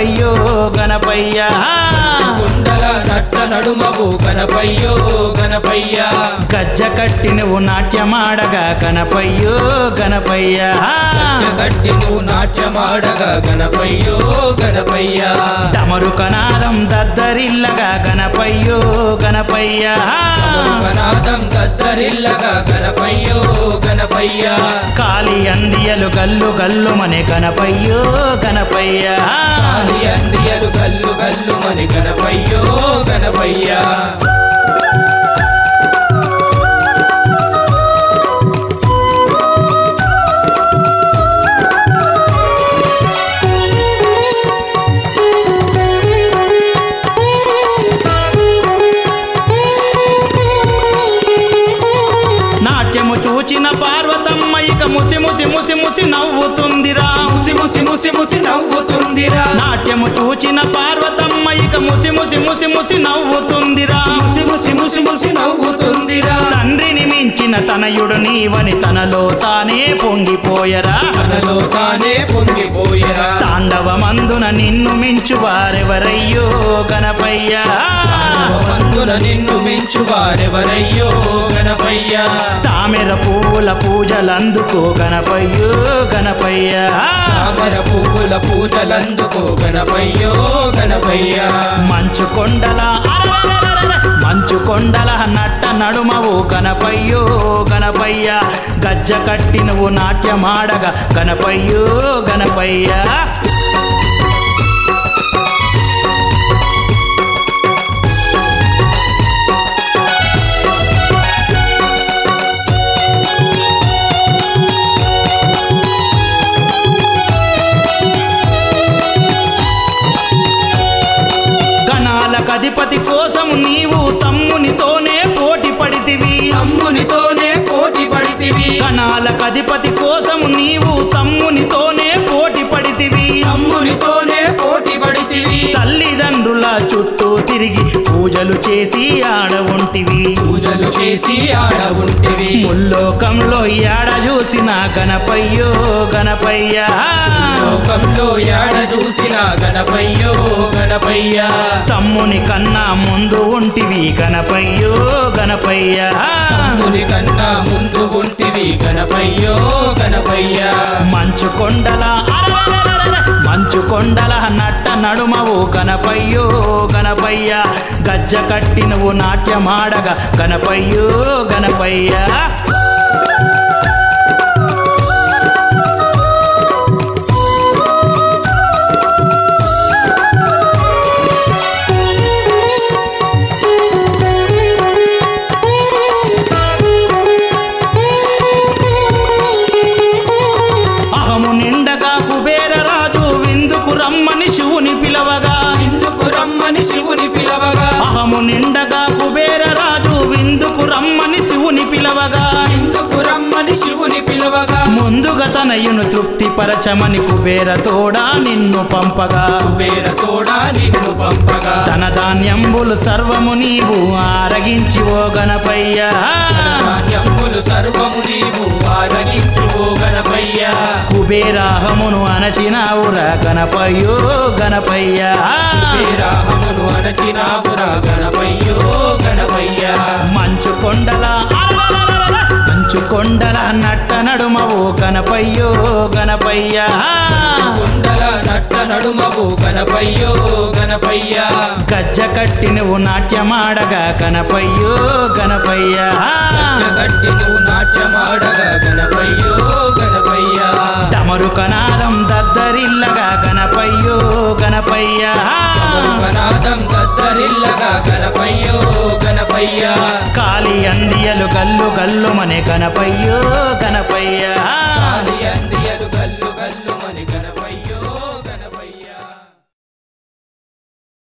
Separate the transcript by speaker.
Speaker 1: గణపయ్యో గణపయ్య
Speaker 2: కుండల నట్ట నడుమవు గణపయ్యో గణపయ్య
Speaker 1: గజ్జ కట్టి నువ్వు నాట్యమాడగా గణపయ్యో గణపయ్య
Speaker 2: కట్టి నువ్వు నాట్యమాడగా గణపయ్యో గణపయ్య
Speaker 1: డమరు కనాదం దద్దరిల్లగా గణపయ్యో గణపయ్య
Speaker 2: నాదం దద్దరిల్లగా గణపయ్యో గణపయ్య
Speaker 1: కాలి అందియలు గల్లు గల్లు మనే గణపయ్యో గణపయ్య
Speaker 2: ఆది అందియలు గల్లు గల్లు మని గణపయ్యో గణపయ్య
Speaker 1: నాట్యము చూచిన పార్వతమ్మ ఇక ముసి ముసి ముసి ముసి నవ్వుతుందిరా
Speaker 2: ముసి ముసి ముసి ముసి నవ్వుతుందిరా
Speaker 1: నాట్యము చూచిన పార్వతమ్మ ఇక ముసి ముసి ముసి ముసి నవ్వుతుందిరా
Speaker 2: ముసి ముసి ముసి ముసి నవ్వుతుందిరా
Speaker 1: తండ్రిని మించిన తనయుడు నీవని తనలో తానే పొంగిపోయరా
Speaker 2: తనలో తానే పొంగిపోయరా
Speaker 1: తాండవమందున నిన్ను మించు వారెవరయ్యో గణపయ్య
Speaker 2: మందున నిన్ను మించు వారెవరయ్యో గణపయ్య
Speaker 1: తామెర పువ్వుల పూజలందుకో గణపయ్యో గణపయ్య
Speaker 2: తామర పువ్వుల పూజలందుకో గణపయ్యో గణపయ్య
Speaker 1: మంచు కొండల అరరరరరర, మంచు కొండల నట్ట నడుమవు గణపయ్యో గణపయ్య గజ్జ కట్టి నువ్వు నాట్యమాడగా గణపయ్యో గణపయ్య గణాలకు అధిపతి కోసం నీవు తమ్మునితోనే పోటీ పడితివి
Speaker 2: తమ్మునితోనే పోటీ పడితివి
Speaker 1: గణాలకు అధిపతి కోసం నీవు తమ్మునితోనే పోటీ పడితివి
Speaker 2: తమ్మునితోనే పోటీ పడితివి
Speaker 1: తల్లిదండ్రుల చుట్టూ తిరిగి పూజలు చేసి ఆడ ఉంటివి
Speaker 2: పూజలు చేసి ఆడ ఉంటివి
Speaker 1: ముల్లోకంలో ఏడ చూసిన గణపయ్యో గణపయ్య
Speaker 2: లోకంలో ఏడ చూసిన గణపయ్యో గణపయ్య
Speaker 1: తమ్ముని కన్నా ముందు ఉంటివి గణపయ్యో గణపయ్య
Speaker 2: తమ్ముని కన్నా ముందు ఉంటివి గణపయ్యో గణపయ్య
Speaker 1: మంచు కొండల అరరరరరర, మంచు కొండల నట్ట నడుమవు గణపయ్యో గణపయ్య గజ్జ కట్టి నువ్వు నాట్యమాడగా గణపయ్యో గణపయ్య అహము నిండగా కుబేర రాజు విందుకు రమ్మని శివుని పిలవగా
Speaker 2: ఇందుకు రమ్మని శివుని పిలవగా
Speaker 1: అహము నిండగా కుబేర రాజు విందుకు రమ్మని శివుని పిలవగా
Speaker 2: ఇందుకు రమ్మని శివుని పిలవగా
Speaker 1: ముందుగా తనయును తృప్తిపరచమని కుబేర తోడా నిన్ను పంపగా
Speaker 2: కుబేర తోడా నిన్ను పంపగా
Speaker 1: తన ధాన్యంబులు సర్వము నీవు ఆరగించి ఓ గణపయ్య
Speaker 2: ధాన్యములు సర్వము నీవు ఆరగించు ఓ గణపయ్య
Speaker 1: కుబేరాహమును అనచినావురా గణపయ్యో గణపయ్య
Speaker 2: వీరాహమును అరచినాపురా గణపయ్యో గణపయ్య
Speaker 1: మంచు కొండల అరరరరరర, మంచు కొండల నట్ట నడుమవు గణపయ్యో గణపయ్య
Speaker 2: కుండల నట్ట నడుమవు గణపయ్యో గణపయ్య
Speaker 1: గజ్జ కట్టి నువ్వు నాట్యమాడగా గణపయ్యో గణపయ్య
Speaker 2: కట్టి నువ్వు నాట్యమాడగా గణపయ్యో గణపయ్య
Speaker 1: డమరు కనాదం దద్దరిల్లగా గణపయ్యో గణపయ్య
Speaker 2: నాదం దద్దరిల్లగా గణపయ్యో గణపయ్య
Speaker 1: కాలి అందియలు గల్లు గల్లు మనే గణపయ్యో గణపయ్య
Speaker 2: ఆది అంది